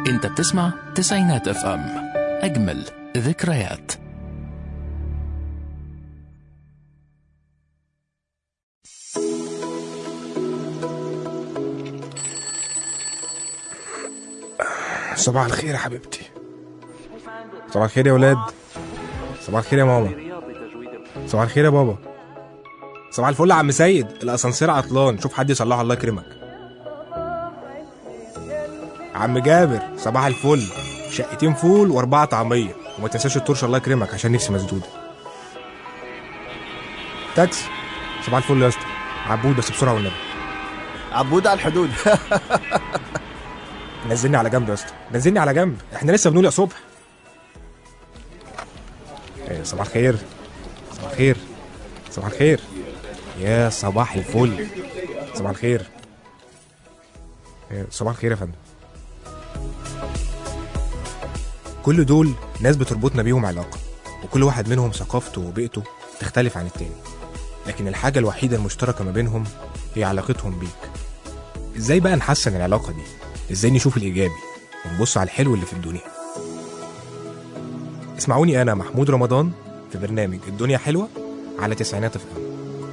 انت بتسمع تسعينات اف ام اجمل ذكريات صباح الخير يا حبيبتي صباح الخير يا ولاد صباح الخير يا ماما صباح الخير يا بابا صباح الفل يا عم سيد الاسانسير عطلان شوف حد يصلحه الله يكرمك عم جابر صباح الفل شقتين فول واربعه طعميه وما تنساش الطرش الله يكرمك عشان نفسي مسدوده تاكس صباح الفل يا اسطى عبود بس بسرعه والنبي عبود على الحدود نزلني على جنب يا اسطى نزلني على جنب احنا لسه بنقول يا صبح إيه، صباح الخير صباح الخير صباح الخير يا صباح الفل صباح الخير إيه، صباح الخير يا فندم كل دول ناس بتربطنا بيهم علاقة وكل واحد منهم ثقافته وبيئته تختلف عن التاني لكن الحاجة الوحيدة المشتركة ما بينهم هي علاقتهم بيك ازاي بقى نحسن العلاقة دي ازاي نشوف الايجابي ونبص على الحلو اللي في الدنيا اسمعوني انا محمود رمضان في برنامج الدنيا حلوه على تسعينات اف ام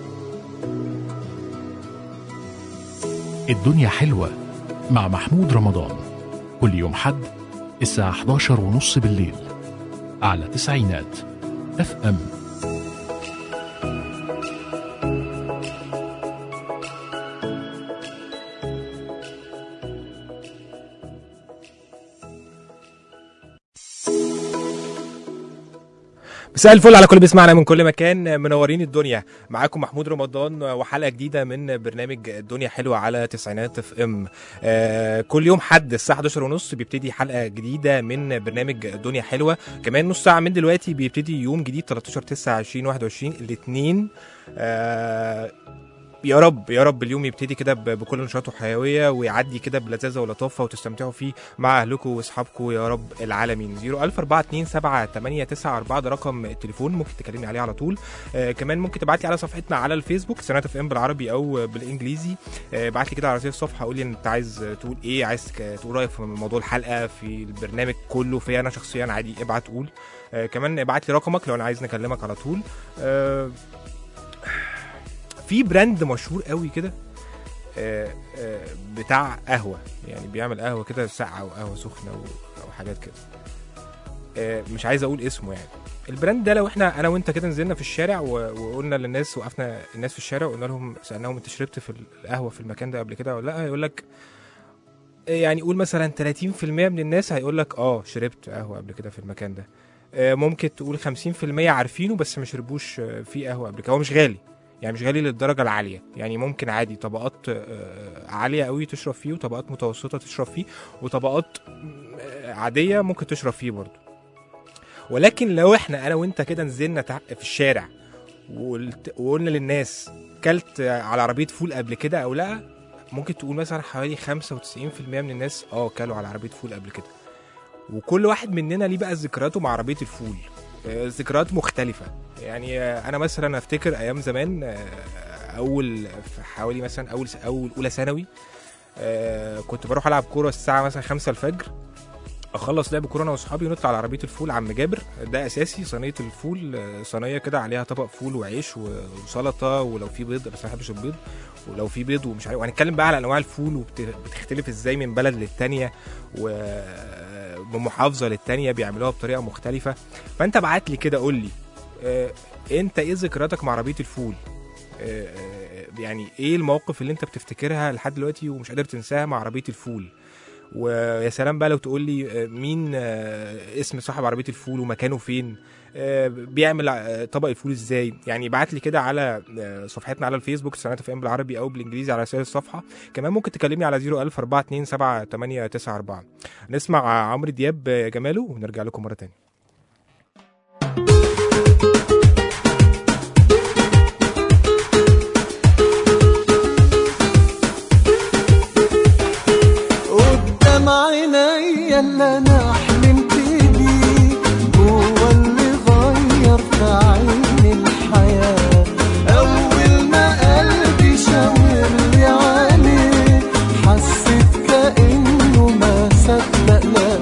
الدنيا حلوة مع محمود رمضان كل يوم حد الساعة 11 ونص بالليل على تسعينات اف ام مساء الفل على كل بيسمعنا من كل مكان منورين الدنيا معاكم محمود رمضان وحلقه جديده من برنامج الدنيا حلوه على تسعينات اف ام آه كل يوم حد الساعه 11 ونص بيبتدي حلقه جديده من برنامج الدنيا حلوه كمان نص ساعه من دلوقتي بيبتدي يوم جديد 13 9 2021 الاثنين آه يا رب يا رب اليوم يبتدي كده ب- بكل نشاط وحيويه ويعدي كده بلذاذه ولطافه وتستمتعوا فيه مع اهلكم واصحابكم يا رب العالمين 014278994 ده رقم التليفون ممكن تكلمني عليه على طول آه كمان ممكن تبعت لي على صفحتنا على الفيسبوك سنات اف ام بالعربي او بالانجليزي آه ابعت لي كده على رسائل الصفحه قول لي انت عايز تقول ايه عايز ك- تقول رايك في موضوع الحلقه في البرنامج كله في انا شخصيا عادي ابعت قول آه كمان ابعت لي رقمك لو انا عايز نكلمك على طول آه في براند مشهور قوي كده آه، آه، بتاع قهوه يعني بيعمل قهوه كده ساقعه وقهوه سخنه و- او حاجات كده آه، مش عايز اقول اسمه يعني البراند ده لو احنا انا وانت كده نزلنا في الشارع و- وقلنا للناس وقفنا الناس في الشارع وقلنا لهم سالناهم انت شربت في القهوه في المكان ده قبل كده ولا لا هيقول لك يعني قول مثلا 30% من الناس هيقول لك اه شربت قهوه قبل كده في المكان ده آه، ممكن تقول 50% عارفينه بس ما شربوش آه، فيه قهوه قبل كده هو مش غالي يعني مش غالي للدرجه العاليه يعني ممكن عادي طبقات آه، عاليه قوي تشرب فيه وطبقات متوسطه تشرب فيه وطبقات آه، عاديه ممكن تشرب فيه برضه ولكن لو احنا انا وانت كده نزلنا تع- في الشارع وقلت- وقلنا للناس كلت على عربيه فول قبل كده او لا ممكن تقول مثلا حوالي 95% من الناس اه كلوا على عربيه فول قبل كده وكل واحد مننا ليه بقى ذكرياته مع عربيه الفول آه، ذكريات مختلفه يعني آه، انا مثلا افتكر ايام زمان آه، اول في حوالي مثلا اول اول اولى ثانوي آه، كنت بروح العب كوره الساعه مثلا 5 الفجر اخلص لعب كوره انا واصحابي ونطلع على عربيه الفول عم جابر ده اساسي صينيه الفول آه، صينيه كده عليها طبق فول وعيش و- وسلطه ولو في بيض بس انا ما بحبش البيض ولو في بيض ومش عارف وهنتكلم بقى على انواع الفول وبتختلف ازاي من بلد للتانيه ومن محافظه للتانيه بيعملوها بطريقه مختلفه فانت بعت لي كده قول لي آه، انت ايه ذكرياتك مع عربيه الفول آه، آه، يعني ايه المواقف اللي انت بتفتكرها لحد دلوقتي ومش قادر تنساها مع عربيه الفول ويا سلام بقى لو تقول لي آه، مين آه، اسم صاحب عربيه الفول ومكانه فين آه، بيعمل آه، طبق الفول ازاي يعني ابعت لي كده على آه، صفحتنا على الفيسبوك سنة اف ام بالعربي او بالانجليزي على رسائل الصفحه كمان ممكن تكلمني على 010427894 نسمع عمرو دياب آه، جماله ونرجع لكم مره تانية قدام عينيا اللي انا حلمت بيه هو اللي غير في عيني الحياة اول ما قلبي شاور لي عليه حسيت كأنه ما صدق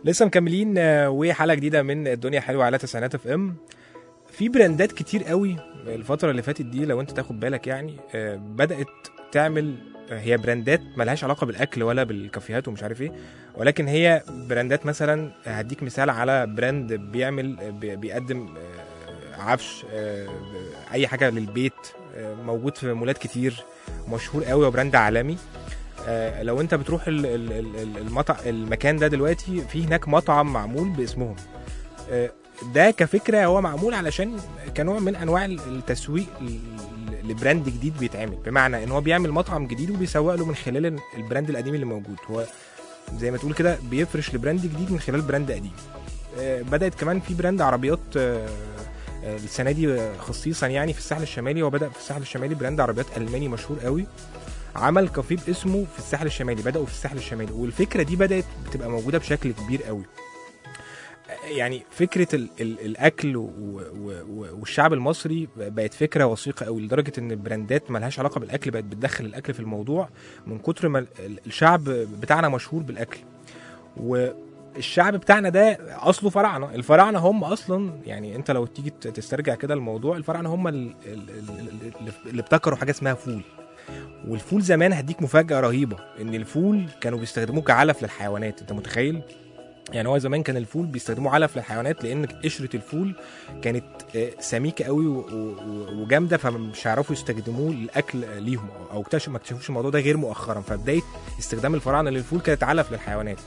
لسه مكملين آه، وحلقه جديده من الدنيا حلوه على تسعينات اف ام في براندات كتير قوي الفتره اللي فاتت دي لو انت تاخد بالك يعني آه، بدات تعمل آه، هي براندات ملهاش علاقه بالاكل ولا بالكافيهات ومش عارف ايه ولكن هي براندات مثلا هديك مثال على براند بيعمل آه، بي- بيقدم آه، عفش آه، اي حاجه للبيت آه، موجود في مولات كتير مشهور قوي وبراند عالمي آه، لو انت بتروح ال- ال- ال- ال- المطع المكان ده دلوقتي في هناك مطعم معمول باسمهم آه، ده كفكره هو معمول علشان كنوع من انواع التسويق ل- لبراند جديد بيتعمل بمعنى ان هو بيعمل مطعم جديد وبيسوق له من خلال البراند القديم اللي موجود هو زي ما تقول كده بيفرش لبراند جديد من خلال براند قديم آه، بدات كمان في براند عربيات آه، آه، السنه دي آه، خصيصا يعني في الساحل الشمالي هو بدا في الساحل الشمالي براند عربيات الماني مشهور قوي عمل كافيه باسمه في الساحل الشمالي بداوا في الساحل الشمالي والفكره دي بدات بتبقى موجوده بشكل كبير قوي يعني فكره ال ال الاكل و و و والشعب المصري بقت فكره وثيقه قوي لدرجه ان البراندات ملهاش علاقه بالاكل بقت بتدخل الاكل في الموضوع من كتر ما ال- الشعب بتاعنا مشهور بالاكل والشعب بتاعنا ده اصله فراعنه الفراعنه هم اصلا يعني انت لو تيجي تسترجع كده الموضوع الفراعنه هم ال- ال- ال- ال- اللي ابتكروا حاجه اسمها فول والفول زمان هديك مفاجاه رهيبه ان الفول كانوا بيستخدموه كعلف للحيوانات انت متخيل يعني هو زمان كان الفول بيستخدموه علف للحيوانات لان قشره الفول كانت آه، سميكه قوي و- و- وجامده فمش هيعرفوا يستخدموه للاكل ليهم او اكتشفوا ما اكتشفوش الموضوع ده غير مؤخرا فبدايه استخدام الفراعنه للفول كانت علف للحيوانات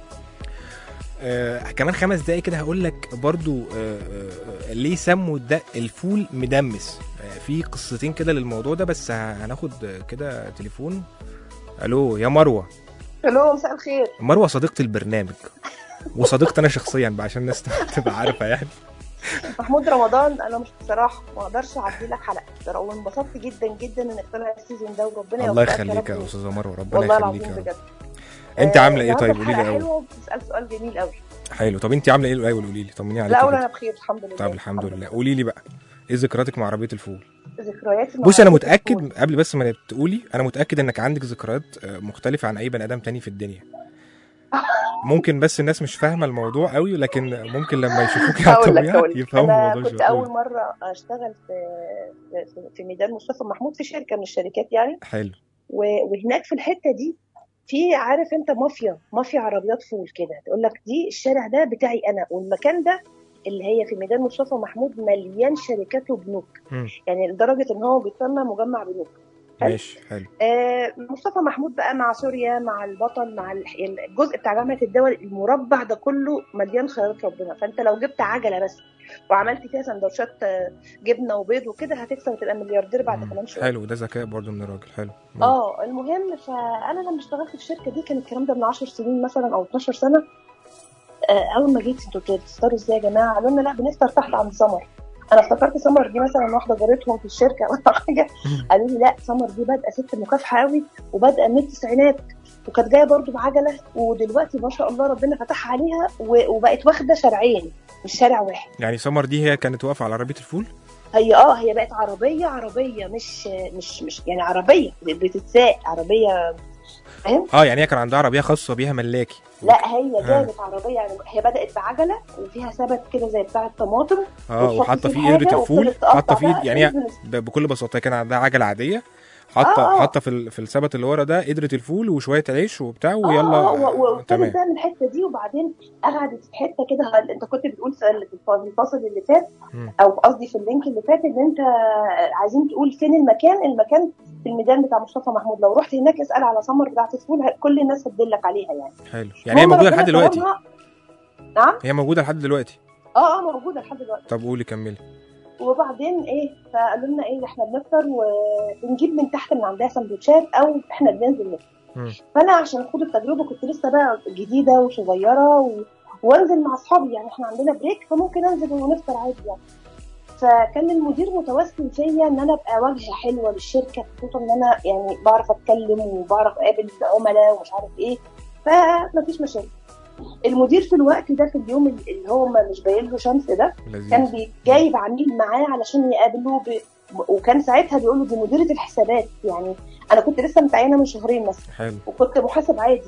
آه كمان خمس دقايق كده هقول لك برضو آه آه ليه سموا ده الفول مدمس آه في قصتين كده للموضوع ده بس ه- هناخد آه، كده تليفون الو يا مروه الو مساء الخير مروه صديقه البرنامج وصديقتي انا شخصيا بقى عشان الناس تبقى عارفه يعني محمود رمضان انا مش بصراحه ما اقدرش اعدي لك حلقه ترى وانبسطت جدا جدا انك طالع السيزون ده وربنا الله يوفقك يخليك يا رب. استاذه مروه ربنا والله يخليك العظيم يا رب بجد انت آه، عامله ايه النهاردة طيب قولي لي الحلقة الاول حلوه وبتسال سؤال جميل قوي حلو طب انت عامله ايه الاول قولي لي طمني عليك لا اقول كده. انا بخير الحمد لله طب الحمد لله قولي لي بقى ايه ذكرياتك مع عربيه الفول ذكرياتي مع بصي انا عربية الفول. متاكد قبل بس ما تقولي انا متاكد انك عندك ذكريات آه، مختلفه عن اي بني ادم تاني في الدنيا ممكن بس الناس مش فاهمه الموضوع قوي لكن ممكن لما يشوفوك على هقول لك الطبيعه هقول لك يفهموا انا الموضوع كنت شوية. اول مره اشتغل في في- في ميدان مصطفى محمود في شركه من الشركات يعني حلو و- وهناك في الحته دي في عارف انت مافيا مافيا عربيات فول كده تقول لك دي الشارع ده بتاعي انا والمكان ده اللي هي في ميدان مصطفى محمود مليان شركات وبنوك مم. يعني لدرجه ان هو بيسمى مجمع بنوك حلو. ماشي حلو آه مصطفى محمود بقى مع سوريا مع البطل مع الح- الجزء بتاع جامعه الدول المربع ده كله مليان خيرات ربنا فانت لو جبت عجله بس وعملت فيها سندوتشات آه، جبنه وبيض وكده هتكسب وتبقى ملياردير بعد مم. كمان شويه حلو ده ذكاء برضو من الراجل حلو مم. اه المهم فانا لما اشتغلت في الشركه دي كان الكلام ده من 10 سنين مثلا او 12 سنه آه، اول ما جيت انتوا بتفطروا ازاي يا جماعه قالوا لنا لا بنفطر تحت عند سمر انا افتكرت سمر دي مثلا واحده جارتهم في الشركه ولا حاجه قالوا لي لا سمر دي بادئه ست مكافحه قوي وبادئه من التسعينات وكانت جايه برضو بعجله ودلوقتي ما شاء الله ربنا فتح عليها و- وبقت واخده شارعين مش شارع واحد يعني سمر دي هي كانت واقفه على عربيه الفول هي اه هي بقت عربيه عربيه مش مش مش يعني عربيه بتتساق عربيه فاهم اه يعني هي كان عندها عربيه خاصه بيها ملاكي لا هي آه. جابت عربيه يعني هي بدات بعجله وفيها ثبت كده زي بتاع الطماطم اه وتحط وحاطه فيه فيه قدره حاجة الفول وفضلت تقطع حاطه فيه بقى يعني هي تنزل ب- بكل بساطه كان عندها عجله عاديه حاطه آه، آه. حاطه في ال- في الثبت اللي ورا ده قدره الفول وشويه عيش وبتاع اه ويلا اه و- وابتدت تمام بقى من الحته دي وبعدين قعدت في حته كده انت كنت بتقول في ال- في الف- في الفاصل اللي فات مم. او قصدي في اللينك اللي فات ان انت عايزين تقول فين المكان المكان في الميدان بتاع مصطفى محمود لو رحت هناك اسال على سمر بتاعت الفول ه- كل الناس هتدلك عليها يعني حلو يعني هي المهم موجوده ربنا لحد دلوقتي كرمها- نعم هي موجوده لحد دلوقتي اه اه موجوده لحد دلوقتي طب قولي كملي وبعدين ايه فقالوا لنا ايه احنا بنفطر وبنجيب من تحت من عندها سندوتشات او احنا بننزل نفطر مم. فانا عشان اخد التجربه كنت لسه بقى جديده وصغيره و... وانزل مع اصحابي يعني احنا عندنا بريك فممكن انزل ونفطر عادي يعني فكان المدير متوسم فيا ان انا ابقى واجهه حلوه للشركه خصوصا ان انا يعني بعرف اتكلم وبعرف اقابل عملاء ومش عارف ايه فمفيش مشاكل المدير في الوقت ده في اليوم اللي هو ما مش باين له شمس ده كان لذيذ بي- جايب عميل معاه علشان يقابله ب... وكان ساعتها بيقول له دي مديره الحسابات يعني انا كنت لسه متعينه من شهرين مثلا حلو وكنت محاسب عادي يعني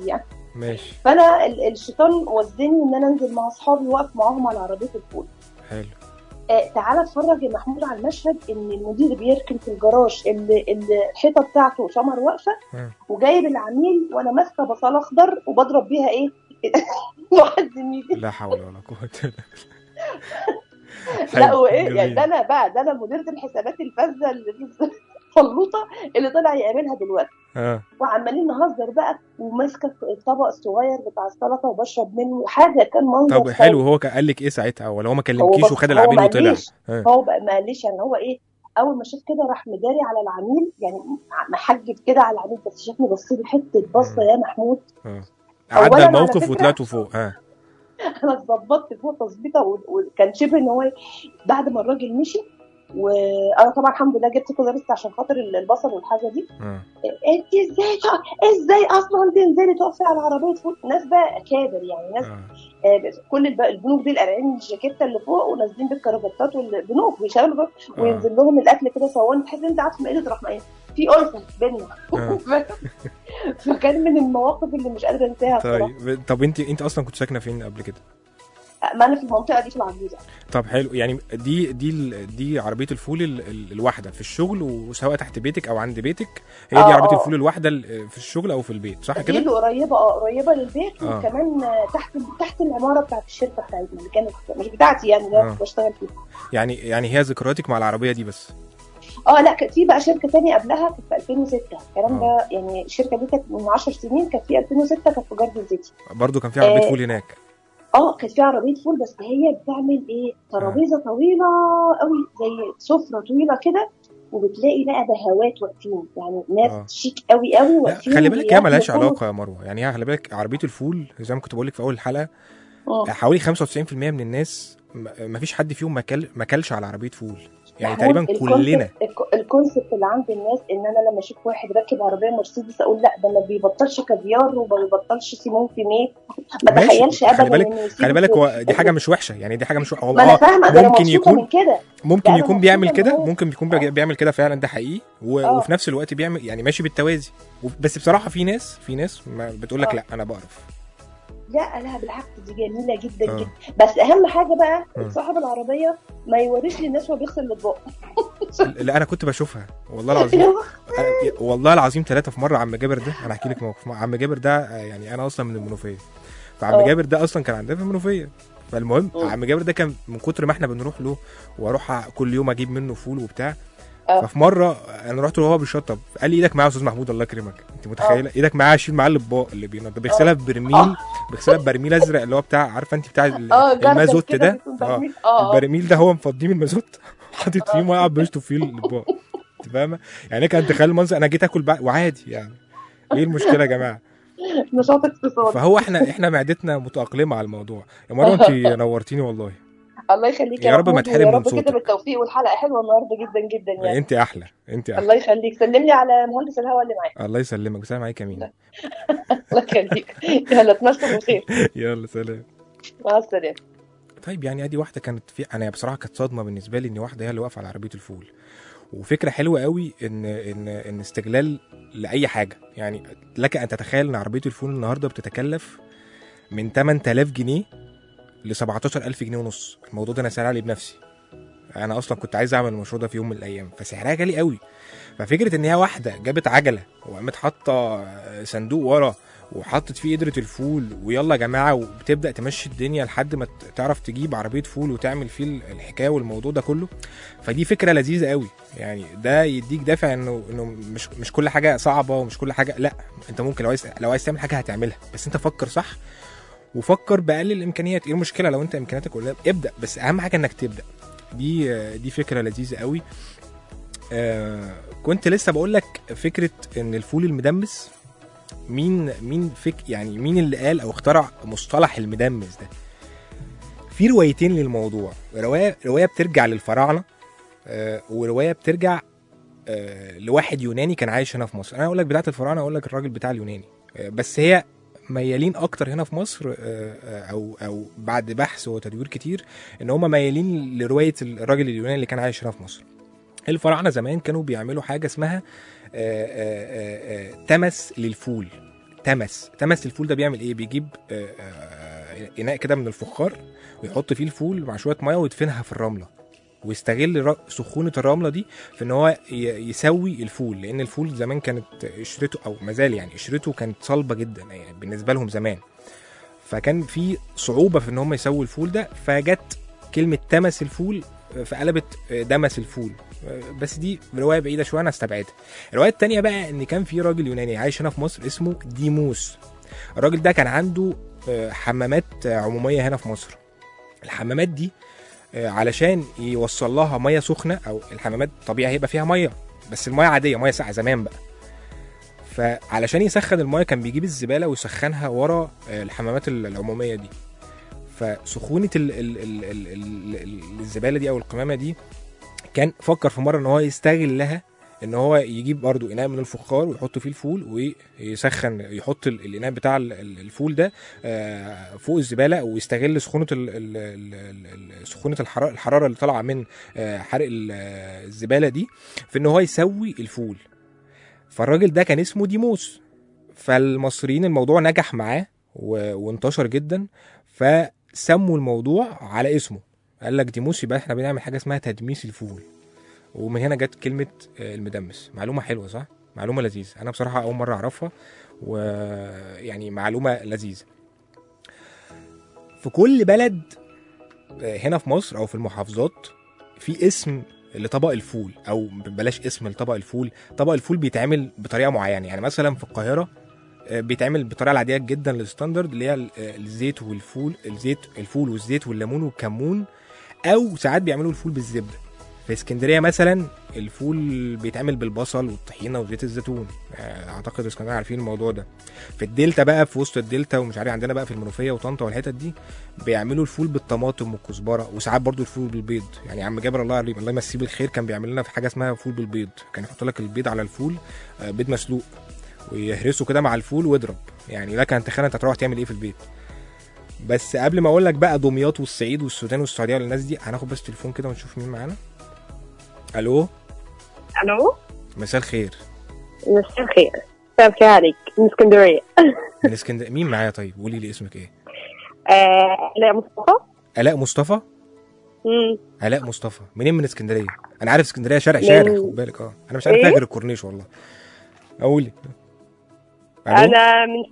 ماشي فانا ال- الشيطان وزني ان انا انزل مع اصحابي واقف معاهم على عربيه الفول حلو آه تعالى اتفرج يا محمود على المشهد ان المدير بيركن في الجراج اللي اللي الحيطه بتاعته سمر واقفه مم. وجايب العميل وانا ماسكه بصل اخضر وبضرب بيها ايه واحد زميلي لا حول ولا قوه الا بالله لا حلو، وايه يعني جميل. ده انا بقى ده انا مديره الحسابات الفذه اللي الفلوطه اللي طلع يقابلها دلوقتي اه وعمالين نهزر بقى وماسكه الطبق الصغير بتاع السلطه وبشرب منه حاجه كان منظر طب حلو هو كان قال لك ايه ساعتها ولا هو ما هو كلمكيش بص- وخد هو العميل ما وطلع قاليش. آه. هو بقى ما قاليش يعني هو ايه اول ما شاف كده راح مداري على العميل يعني محجب كده على العميل بس شافني بص لي حته بصه يا محمود اه أولاً عدى على الموقف فكرة- وطلعتوا فوق اه انا اتظبطت فوق تظبيطه و- وكان شبه ان هو بعد ما الراجل مشي وانا طبعا الحمد لله جبت كل لسه عشان خاطر البصل والحاجه دي اه انت ازاي تق- ازاي اصلا تنزلي تقفي على عربيه فوق ناس بقى اكابر يعني ناس اه آه، بس كل الب- البنوك دي القلعين الجاكيته اللي فوق ونازلين بالكرافتات والبنوك بيشغلوا آه. وينزل لهم الاكل كده صواني تحس انت عارف مائده رحمه في ألفة بينا آه. فكان من المواقف اللي مش قادره انساها بصراحه طيب طب انت انت اصلا كنت ساكنه فين قبل كده ما انا في المنطقه دي في العجوزه طب حلو يعني دي دي ال- دي عربيه الفول ال- ال- الواحده في الشغل وسواء تحت بيتك او عند بيتك هي دي آه، عربيه آه. الفول الواحده ال- في الشغل او في البيت صح دي كده اللي قريبه اه قريبه للبيت آه. وكمان آه، تحت تحت العماره بتاعت الشركه بتاعتنا اللي كانت مش بتاعتي يعني اللي آه. انا كنت بشتغل فيها يعني يعني هي ذكرياتك مع العربيه دي بس اه لا كانت في بقى شركه تانية قبلها كانت في 2006 الكلام آه. ده يعني الشركه دي كانت من 10 سنين كانت في 2006 كانت في جاردن سيتي برضو كان في عربيه آه. فول هناك اه كانت في عربيه فول بس هي بتعمل ايه ترابيزه طويله قوي زي سفره طويله كده وبتلاقي بقى بهوات واقفين يعني ناس آه. شيك قوي قوي لا واقفين خلي بالك هي بياكلوا ملهاش كله. علاقه يا مروه يعني هي خلي بالك عربيه الفول زي ما كنت بقول لك في اول الحلقه آه. حوالي 95% من الناس ما فيش حد فيهم ما كل ما كلش على عربيه فول يعني محمود، تقريبا الكونسبت- كلنا الك- الكونسبت اللي عند الناس ان انا لما اشوف واحد راكب عربيه مرسيدس اقول لا ده ما بيبطلش كافيار وما بيبطلش سيمون فيميه ما ماشي، تخيلش خلي ابدا بالك- إنه يسيب خلي بالك الفول. هو دي حاجه مش وحشه يعني دي حاجه مش وحشه هو ما انا آه فاهمه ده انا ممكن مبسوطه يكون من كده ممكن لا، أنا يكون مبسوطة بيعمل إن كده هو- ممكن بيكون بيج- بيعمل كده فعلا ده حقيقي و... آه. وفي نفس الوقت بيعمل يعني ماشي بالتوازي و- بس بصراحه في ناس في ناس ما بتقول لك آه. لا انا بقرف لا لا بالعكس دي جميله جدا آه. جدا بس اهم حاجه بقى آه. صاحب العربيه ما يوريش للناس وهو بيغسل الاطباق لا انا كنت بشوفها والله العظيم أنا- والله العظيم ثلاثه في مره عم جابر ده انا احكي لك موقف عم جابر ده آه، يعني انا اصلا من المنوفيه فعم آه. جابر ده اصلا كان عندنا في المنوفيه فالمهم آه. عم جابر ده كان من كتر ما احنا بنروح له واروح كل يوم اجيب منه فول وبتاع آه. ففي مره انا رحت له وهو بيشطب قال لي ايدك معايا يا استاذ محمود الله يكرمك انت متخيله ايدك معايا اشيل معاه الاطباق اللي بينضف بيغسلها ببرميل بيغسلها ببرميل ازرق اللي هو بتاع عارفه انت بتاع ال- اه جردل المازوت كده ده بيكون اه برميل. اه آه. البرميل ده هو مفضيه من المازوت حاطط فيه ميه قاعد بيشطف فيه الاطباق انت فاهمه يعني كان تخيل المنظر انا جيت اكل بقى وعادي يعني ايه المشكله يا جماعه نشاط اقتصادي فهو احنا احنا معدتنا متاقلمه على الموضوع يا مروه انت نورتيني والله الله يخليك يا رب ما محمود، تحرم ويا من رب صوتك. كده بالتوفيق والحلقه حلوه النهارده جدا جدا يعني انت احلى انت احلى الله يخليك سلم لي على مهندس الهواء اللي معاك الله يسلمك بسلام عليك يا مين الله يخليك يلا تمشوا بخير يلا سلام مع السلامه طيب يعني ادي واحده كانت في انا بصراحه كانت صدمه بالنسبه لي ان واحده هي اللي واقفه على عربيه الفول وفكره حلوه قوي ان ان ان استغلال لاي حاجه يعني لك ان تتخيل ان عربيه الفول النهارده بتتكلف من 8000 جنيه ل 17000 جنيه ونص الموضوع ده انا سعر عليه بنفسي انا اصلا كنت عايز اعمل المشروع ده في يوم من الايام فسعرها غالي قوي ففكره ان هي واحده جابت عجله وقامت حاطه صندوق ورا وحطت فيه قدره الفول ويلا يا جماعه وبتبدا تمشي الدنيا لحد ما ت- تعرف تجيب عربيه فول وتعمل فيه ال- الحكايه والموضوع ده كله فدي فكره لذيذه قوي يعني ده يديك دافع انه انه مش مش كل حاجه صعبه ومش كل حاجه لا انت ممكن لو عايز لو عايز تعمل حاجه هتعملها بس انت فكر صح وفكر باقل الامكانيات ايه المشكله لو انت امكانياتك قليله ابدا بس اهم حاجه انك تبدا دي آه، دي فكره لذيذه قوي آه كنت لسه بقول لك فكره ان الفول المدمس مين مين فك يعني مين اللي قال او اخترع مصطلح المدمس ده في روايتين للموضوع روايه روايه بترجع للفراعنه آه وروايه بترجع آه لواحد يوناني كان عايش هنا في مصر انا اقول لك بتاعه الفراعنه اقول لك الراجل بتاع اليوناني آه بس هي ميالين اكتر هنا في مصر آه، آه، او او بعد بحث وتدوير كتير ان هم ميالين لروايه الراجل اليوناني اللي كان عايش هنا في مصر الفراعنه زمان كانوا بيعملوا حاجه اسمها آه، آه، آه، آه، تمس للفول تمس تمس الفول ده بيعمل ايه بيجيب آه، آه، اناء كده من الفخار ويحط فيه الفول مع شويه ميه ويدفنها في الرمله ويستغل ر- سخونه الرمله دي في ان هو ي- يسوي الفول لان الفول زمان كانت قشرته او مازال يعني قشرته كانت صلبه جدا يعني بالنسبه لهم زمان فكان في صعوبه في ان هم يسووا الفول ده فجت كلمه تمس الفول فقلبت دمس الفول بس دي روايه بعيده شويه انا استبعدها الروايه التانية بقى ان كان في راجل يوناني عايش هنا في مصر اسمه ديموس الراجل ده كان عنده آه، حمامات آه، عموميه هنا في مصر الحمامات دي آه، علشان يوصل لها ميه سخنه او الحمامات طبيعي هيبقى فيها ميه بس الميه عاديه ميه ساقعه زمان بقى فعلشان يسخن الميه كان بيجيب الزباله ويسخنها ورا آه، الحمامات ال- العموميه دي فسخونه ال ال ال ال ال ال الزباله دي او القمامه دي كان فكر في مره ان هو يستغلها ان هو يجيب برضو اناء من الفخار ويحط فيه الفول ويسخن يحط ال- الاناء بتاع ال- ال- الفول ده آه، فوق الزباله ويستغل سخونه ال ال ال ال سخونه الحراره الحراره اللي طالعه من آه، حرق ال- آه، الزباله دي في ان هو يسوي الفول فالراجل ده كان اسمه ديموس فالمصريين الموضوع نجح معاه و- وانتشر جدا فسموا الموضوع على اسمه قال لك ديموس يبقى احنا بنعمل حاجه اسمها تدميس الفول ومن هنا جت كلمه آه، المدمس معلومه حلوه صح معلومه لذيذه انا بصراحه اول مره اعرفها ويعني معلومه لذيذه في كل بلد آه، هنا في مصر او في المحافظات في اسم لطبق الفول او بلاش اسم لطبق الفول طبق الفول بيتعمل بطريقه معينه يعني مثلا في القاهره آه، بيتعمل بالطريقه العاديه جدا الستاندرد اللي هي ال- آه، الزيت والفول الزيت الفول والزيت والليمون والكمون او ساعات بيعملوا الفول بالزبده في اسكندريه مثلا الفول بيتعمل بالبصل والطحينه وزيت الزيتون آه، اعتقد اسكندريه عارفين الموضوع ده في الدلتا بقى في وسط الدلتا ومش عارف عندنا بقى في المنوفيه وطنطا والحتت دي بيعملوا الفول بالطماطم والكزبره وساعات برضو الفول بالبيض يعني عم جابر الله يرحمه الله يمسيه بالخير كان بيعمل لنا في حاجه اسمها فول بالبيض كان يحط لك البيض على الفول آه، بيض مسلوق ويهرسه كده مع الفول واضرب يعني لك ان تخيل انت هتروح تعمل ايه في البيت بس قبل ما اقول لك بقى دمياط والصعيد والسودان والسعوديه والناس دي هناخد بس تليفون كده ونشوف مين معانا الو الو مساء الخير مساء الخير مساء الخير عليك من اسكندريه من اسكندريه مين معايا طيب قولي لي اسمك ايه آه لا مصطفى الاء مصطفى مم. علاء مصطفى منين من اسكندريه انا عارف اسكندريه شارع شارع خد بالك اه انا مش عارف إيه؟ غير الكورنيش والله اقولي الو انا من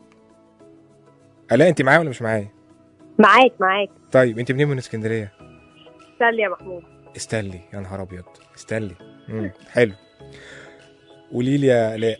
الاء انت معايا ولا مش معايا معاك معاك طيب انت منين من اسكندريه سالي يا محمود استنلي يا نهار ابيض استنلي امم حلو قولي لي يا الاء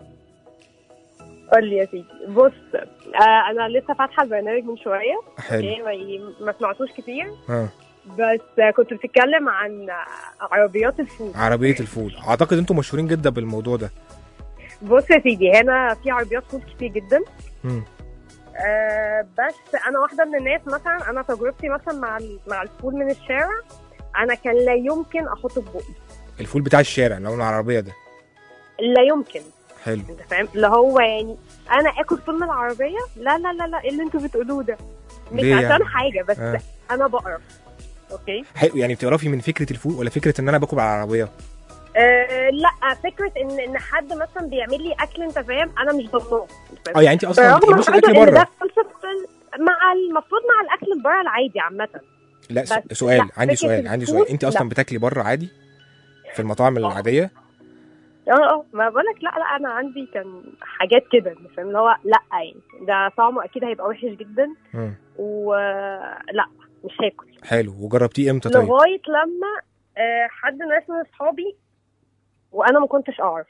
قول لي يا سيدي بص آه انا لسه فاتحه البرنامج من شويه حلو اوكي ما- ما سمعتوش كتير ها بس آه كنت بتتكلم عن آه، عربيات الفول عربيه الفول اعتقد انتم مشهورين جدا بالموضوع ده بص يا سيدي هنا في عربيات فول كتير جدا امم آه بس انا واحده من الناس مثلا انا تجربتي مثلا مع ال- مع الفول من الشارع انا كان لا يمكن احطه في بقي الفول بتاع الشارع اللي هو من العربيه ده لا يمكن حلو انت فاهم اللي هو يعني انا اكل فول من العربيه لا لا لا لا ايه اللي انتوا بتقولوه ده مش ليه عشان يعني؟ حاجه بس آه. انا بقرف اوكي حلو يعني بتقرفي من فكره الفول ولا فكره ان انا باكل على العربيه آه لا فكره ان ان حد مثلا بيعمل لي اكل انت فاهم انا مش ضمناه انت فاهم؟ اه يعني انت اصلا ما برغم بتحبيش برضه الاكل ان ده بره concept مع المفروض مع الاكل اللي بره العادي عامه لا س- بس سؤال لا، عندي فكرة سؤال عندي الفول، سؤال انت اصلا لا. بتاكلي بره عادي في المطاعم العاديه اه اه ما بقولك لا لا انا عندي كان حاجات كده انت فاهم اللي هو لا يعني ده طعمه اكيد هيبقى وحش جدا مم. ولا مش هاكل حلو وجربتيه امتى طيب لغايه لما آه، حد ناس من اصحابي وانا ما كنتش اعرف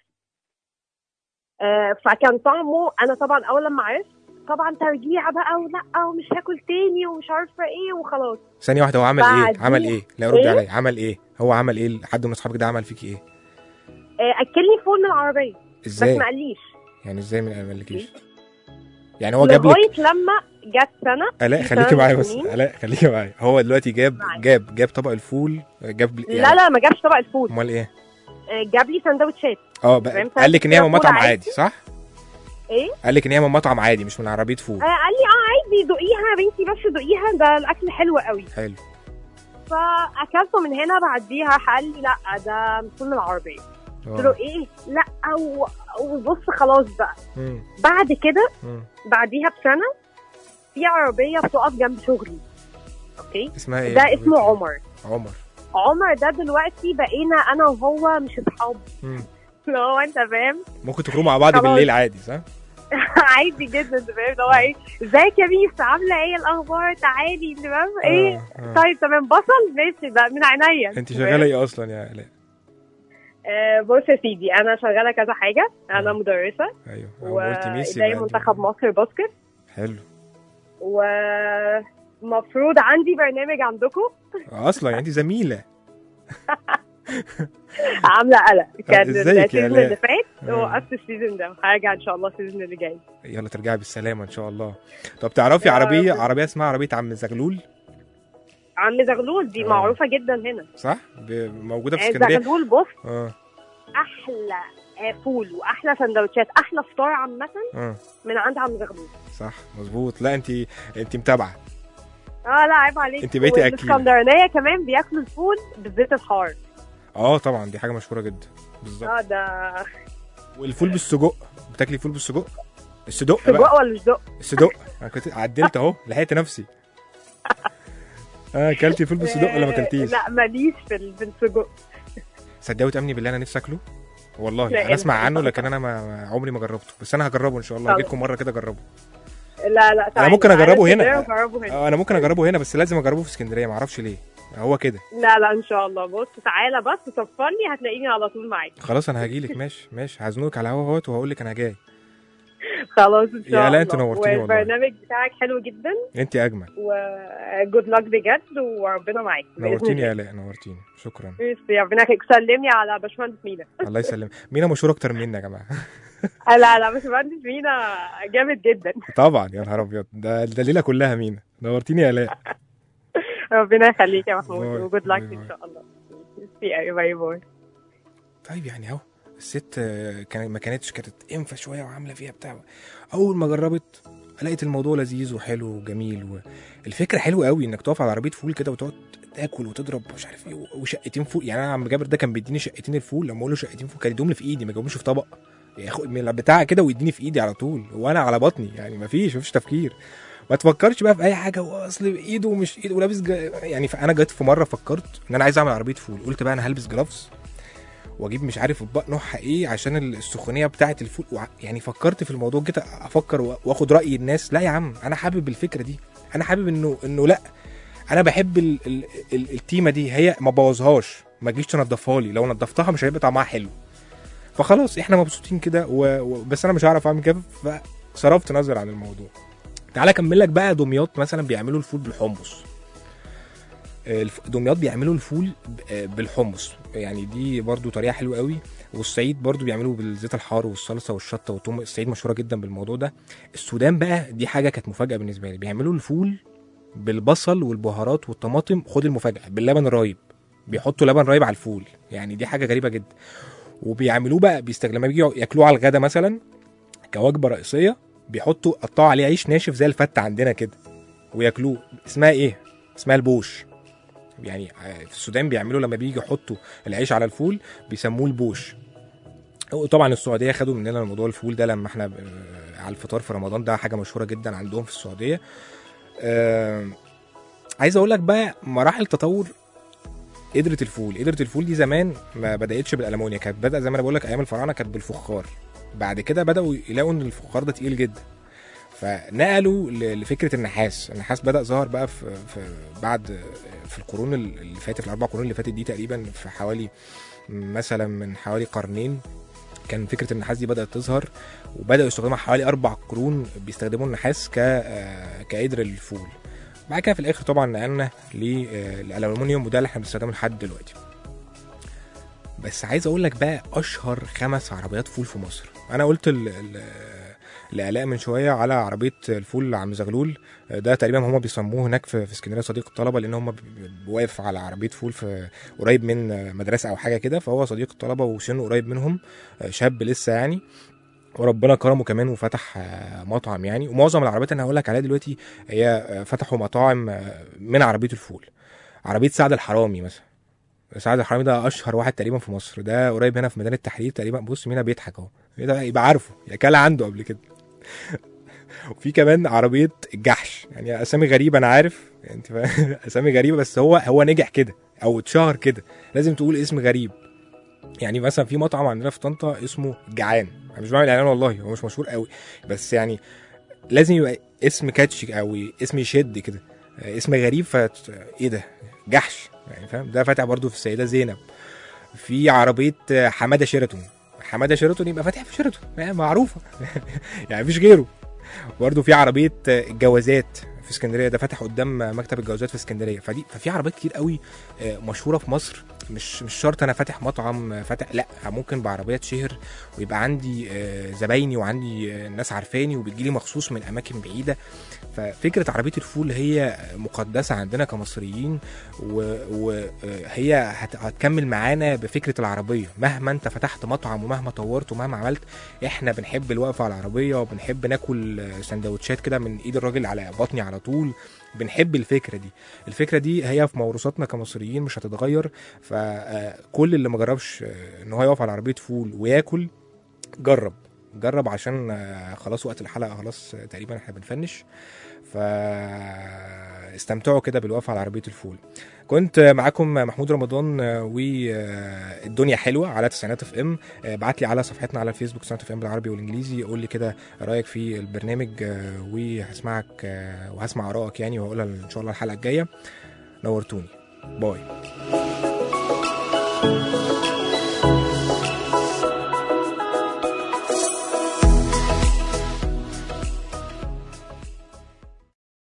آه، فكان طعمه انا طبعا اول لما عرفت طبعا ترجيع بقى ولا ومش هاكل تاني ومش عارفه ايه وخلاص ثانيه واحده هو عمل ايه بعدين- عمل ايه لا رد إيه؟ عليا عمل ايه هو عمل ايه حد من اصحابك ده عمل فيكي ايه آه، اكلني فول من العربيه بس ازاي ما قاليش يعني ازاي من قالكيش يعني هو جاب لك لغايه لما جت سنه الاء في خليكي سنة معايا بس سنين. الاء خليكي معايا هو دلوقتي جاب معاك. جاب جاب طبق الفول جاب لا لا ما جابش طبق الفول امال ايه آه، جاب لي سندوتشات اه بقى فهمت؟ قال لك ان هي من فول مطعم عادي. عادي صح ايه قال لك ان هي من مطعم عادي مش من عربيه فول آه، قال لي اه عادي دوقيها يا بنتي بس دوقيها ده الاكل حلو قوي حلو فاكلته من هنا بعديها قال لي لا ده فول من العربيه قلت له اه ايه لا و- وبص خلاص بقى مم. بعد كده مم. بعديها بسنه في عربيه بتقف جنب شغلي اوكي اسمها ايه ده اسمه عمر عمر عمر ده دلوقتي بقينا انا وهو مش اصحاب مم. اللي هو انت فاهم ممكن تخرجوا مع بعض خلاص. بالليل عادي صح عادي جدا انت فاهم اللي هو ايه ازيك يا ميس عامله ايه الاخبار تعالي انت فاهم ايه آه، آه. طيب تمام بصل ماشي بقى من عينيا انت شغاله ايه اصلا يا الاء آه بص يا سيدي انا شغاله كذا حاجه انا آه. مدرسه ايوه أول ما قلت ميسي وإداري يبقى أنت- منتخب مصر باسكت حلو ومفروض عندي برنامج عندكم اصلا يعني انت زميله عامله قلق كان ازيك يا السيزون آلاء؟ اللي فات آه. وقفت السيزون ده هرجع ان شاء الله السيزون اللي جاي يلا ترجعي بالسلامه ان شاء الله طب تعرفي يا عربيه رب. عربيه اسمها عربيه عم زغلول عم زغلول دي آه. معروفه جدا هنا صح ب- موجوده في آه، اسكندريه زغلول بص اه احلى آه، فول واحلى سندوتشات احلى فطار عامه اه من عند عم زغلول صح مظبوط لا انت انت متابعه اه لا عيب عليك انت بقيتي أكيلة. والاسكندرانيه كمان بياكلوا الفول بالزيت الحار اه طبعا دي حاجه مشهوره جدا بالظبط اه ده والفول بالسجق بتاكلي فول بالسجق الصدق بقى سجق ولا مش دق الصدق انا كنت عدلت اهو لحقت نفسي اه اكلتي فول بالصدق ولا ما اكلتيش لا ماليش في ال- في السجق صدقوا تامني بالله انا نفسي اكله والله لا انا اسمع إله عنه إلا لكن انا ما ما- عمري ما جربته بس انا هجربه ان شاء الله خلاص. هجيلكم مره كده اجربه لا لا تعالى ممكن تعالى أجربه هنا. اسكندرية وجربه هنا آه، انا ممكن اجربه هنا بس لازم اجربه في اسكندريه ما اعرفش ليه هو كده لا لا ان شاء الله بص تعالى بس صفرني هتلاقيني على طول معاك خلاص انا هجيلك ماشي ماشي هزنقك على الهوا اهوت وهقول لك انا جاي خلاص ان شاء يا لا، الله انت نورتيني والله. والبرنامج بتاعك حلو جدا انت اجمل وجود لك بجد وربنا معاك بإذن نورتيني يا الله. الاء نورتيني شكرا ميرسي، ربنا يخليك سلمي على باشمهندس مينا الله يسلم مينا مشهور اكتر مني يا جماعه آه، لا لا باشمهندس مينا جامد جدا طبعا يا نهار ابيض ده ده الليله كلها مينا نورتيني يا الاء ربنا يخليك يا محمود باي. وجود باي لك باي. ان شاء الله ميرسي، باي باي طيب يعني اهو الست آه، كان ما كانتش كانت انفه شويه وعامله فيها بتاع اول ما جربت لقيت الموضوع لذيذ وحلو وجميل والفكره حلوه قوي انك تقف على عربيه فول كده وتقعد تاكل وتضرب مش عارف ايه وشقتين فول يعني انا عم جابر ده كان بيديني شقتين الفول لما اقول له شقتين فول كان يديهم لي في ايدي ما يجيبهمش في طبق ياخد من البتاع كده ويديني في ايدي على طول وانا على بطني يعني ما فيش ما فيش تفكير ما تفكرش بقى في اي حاجه واصل ايده ومش ايده ولابس جا... يعني انا جيت في مره فكرت ان انا عايز اعمل عربيه فول قلت بقى انا هلبس جلافز واجيب مش عارف اطباق نوعها ايه عشان السخونيه بتاعه الفول وع- يعني فكرت في الموضوع جيت افكر وا- واخد راي الناس لا يا عم انا حابب الفكره دي انا حابب انه انه لا انا بحب ال ال ال التيمه دي هي ما بوظهاش ما تجيش تنضفها لي لو نضفتها مش هيبقى طعمها حلو فخلاص احنا مبسوطين كده و... و... بس انا مش هعرف اعمل كده فصرفت نظر عن الموضوع تعالى اكمل لك بقى دمياط مثلا بيعملوا الفول بالحمص الف- دمياط بيعملوا الفول ب- آه، بالحمص يعني دي برضو طريقه حلوه قوي والصعيد برضو بيعملوا بالزيت الحار والصلصه والشطه والثوم الصعيد مشهوره جدا بالموضوع ده السودان بقى دي حاجه كانت مفاجاه بالنسبه لي بيعملوا الفول بالبصل والبهارات والطماطم خد المفاجاه باللبن الرايب بيحطوا لبن رايب على الفول يعني دي حاجه غريبه جدا وبيعملوه بقى بيستخدموا لما بيجوا ياكلوه على الغدا مثلا كوجبه رئيسيه بيحطوا قطعوا عليه عيش ناشف زي الفته عندنا كده وياكلوه اسمها ايه اسمها البوش يعني في السودان بيعملوا لما بيجي يحطوا العيش على الفول بيسموه البوش وطبعا السعوديه خدوا مننا الموضوع الفول ده لما احنا ب- على الفطار في رمضان ده حاجه مشهوره جدا عندهم في السعوديه آه عايز اقول لك بقى مراحل تطور قدرة الفول قدرة الفول دي زمان ما بدأتش بالألمونيا كانت بدأ زي ما انا بقول لك ايام الفراعنه كانت بالفخار بعد كده بدأوا يلاقوا ان الفخار ده تقيل جدا فنقلوا ل- لفكره النحاس النحاس بدا ظهر بقى في, في بعد في القرون اللي فاتت الاربع قرون اللي فاتت دي تقريبا في حوالي مثلا من حوالي قرنين كان فكره النحاس دي بدات تظهر وبداوا يستخدموها حوالي اربع قرون بيستخدموا النحاس ك آه، كقدر الفول بعد كده في الاخر طبعا نقلنا للالومنيوم وده اللي احنا بنستخدمه لحد دلوقتي بس عايز اقول لك بقى اشهر خمس عربيات فول في مصر انا قلت ال ال لآلاء من شويه على عربيه الفول عم زغلول ده تقريبا هم بيسموه هناك في في اسكندريه صديق الطلبه لان هم واقف على عربيه فول في قريب من مدرسه او حاجه كده فهو صديق الطلبه وسنه قريب منهم شاب لسه يعني وربنا كرمه كمان وفتح آه، مطعم يعني ومعظم العربيات اللي انا هقول لك عليها دلوقتي هي آه، فتحوا مطاعم آه، من عربيه الفول عربيه سعد الحرامي مثلا سعد الحرامي ده اشهر واحد تقريبا في مصر ده قريب هنا في ميدان التحرير تقريبا بص مينا بيضحك اهو إيه ده يبقى عارفه يا كان عنده قبل كده وفي كمان عربيه الجحش يعني اسامي غريبه انا عارف يعني انت فاهم اسامي غريبه بس هو هو نجح كده او اتشهر كده لازم تقول اسم غريب يعني مثلا في مطعم عندنا في طنطا اسمه جعان انا مش بعمل اعلان والله هو مش مشهور قوي بس يعني لازم يبقى اسم كاتشي او اسم يشد كده آه، اسم غريب ف ايه ده جحش يعني فاهم ده فاتح برضو في السيده زينب في عربيه آه، حماده شيراتون حماده شيراتون يبقى فاتح في شيراتون يعني معروفه يعني مفيش غيره برضه في عربيه آه، الجوازات في اسكندريه ده فاتح قدام مكتب الجوازات في اسكندريه فدي ففي عربيات كتير قوي آه، مشهوره في مصر مش مش شرط انا فاتح مطعم آه، فاتح لا ممكن بعربيه تشهر ويبقى عندي آه، زبايني وعندي آه، ناس عارفاني وبتجيلي مخصوص من اماكن بعيده ففكره عربيه الفول هي مقدسه عندنا كمصريين وهي هتكمل معانا بفكره العربيه مهما انت فتحت مطعم ومهما طورت ومهما عملت احنا بنحب الوقفه على العربيه وبنحب ناكل آه، سندوتشات كده من ايد الراجل على بطني على طول بنحب الفكره دي الفكره دي هي في موروثاتنا كمصريين مش هتتغير فكل اللي ما جربش آه، ان هو يقف على عربيه فول وياكل جرب جرب عشان آه، خلاص وقت الحلقه خلاص آه، تقريبا احنا بنفنش فاستمتعوا كده بالوقفه على عربيه الفول كنت معاكم محمود رمضان آه، والدنيا حلوه على تسعينات اف ام ابعت لي على صفحتنا على الفيسبوك تسعينات اف ام بالعربي والانجليزي قول لي كده رايك في البرنامج آه، وهسمعك آه، وهسمع ارائك يعني وهقولها ان شاء الله الحلقه الجايه نورتوني باي